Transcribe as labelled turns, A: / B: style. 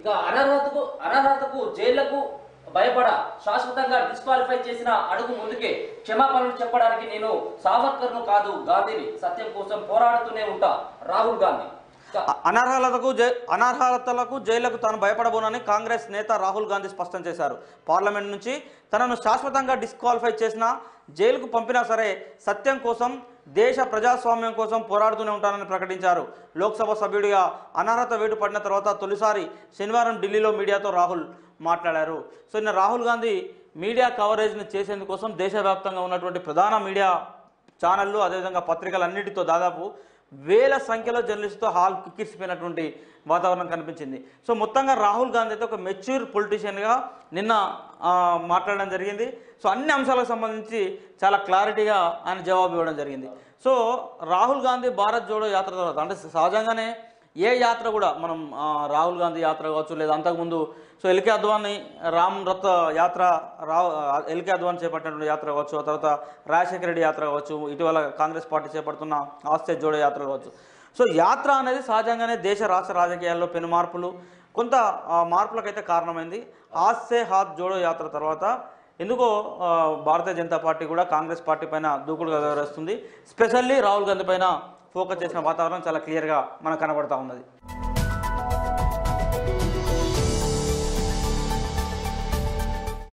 A: ఇక అనర్హతకు అనర్హతకు జైళ్లకు భయపడ శాశ్వతంగా డిస్క్వాలిఫై చేసిన అడుగు ముందుకే క్షమాపణలు చెప్పడానికి నేను సావర్కర్ను కాదు గాంధీని సత్యం కోసం పోరాడుతూనే ఉంటా రాహుల్ గాంధీ ఇక
B: అ- అనర్హతలకు జై అనర్హతలకు జైళ్లకు తాను భయపడబోనని కాంగ్రెస్ నేత రాహుల్ గాంధీ స్పష్టం చేశారు పార్లమెంట్ నుంచి తనను శాశ్వతంగా డిస్క్వాలిఫై చేసినా జైలుకు పంపినా సరే సత్యం కోసం దేశ ప్రజాస్వామ్యం కోసం పోరాడుతూనే ఉంటానని ప్రకటించారు లోక్సభ సభ్యుడిగా అనర్హత వేటు పడిన తర్వాత తొలిసారి శనివారం ఢిల్లీలో మీడియాతో రాహుల్ మాట్లాడారు సో నిన్న రాహుల్ గాంధీ మీడియా కవరేజ్ని చేసేందుకోసం దేశవ్యాప్తంగా ఉన్నటువంటి ప్రధాన మీడియా ఛానళ్ళు అదేవిధంగా పత్రికలన్నిటితో దాదాపు వేల సంఖ్యలో జర్నలిస్టుతో హాల్ కిక్కిరిసిపోయినటువంటి వాతావరణం కనిపించింది సో మొత్తంగా రాహుల్ గాంధీ అయితే ఒక మెచ్యూర్ పొలిటీషియన్గా నిన్న ఆ, మాట్లాడడం జరిగింది సో అన్ని అంశాలకు సంబంధించి చాలా క్లారిటీగా ఆయన జవాబు ఇవ్వడం జరిగింది సో రాహుల్ గాంధీ భారత్ జోడో యాత్ర తర్వాత అంటే సహజంగానే ఏ యాత్ర కూడా మనం ఆ, రాహుల్ గాంధీ యాత్ర కావచ్చు లేదా అంతకుముందు సో ఎల్కే అద్వాని రామ్ రథ యాత్ర రా ఎల్కే అద్వాని చేపట్టినటువంటి యాత్ర కావచ్చు ఆ తర్వాత రాజశేఖర రెడ్డి యాత్ర కావచ్చు ఇటీవల కాంగ్రెస్ పార్టీ చేపడుతున్న ఆస్తే జోడో యాత్ర కావచ్చు సో యాత్ర అనేది సహజంగానే దేశ రాష్ట్ర రాజకీయాల్లో పెను మార్పులు కొంత ఆ, మార్పులకైతే కారణమైంది ఆస్తే హాత్ జోడో యాత్ర తర్వాత ఎందుకో ఆ, భారతీయ జనతా పార్టీ కూడా కాంగ్రెస్ పార్టీ పైన దూకుడుగా వ్యవహరిస్తుంది స్పెషల్లీ రాహుల్ గాంధీ పైన ఫోకస్ చేసిన వాతావరణం చాలా క్లియర్గా మనకు కనబడతా ఉన్నది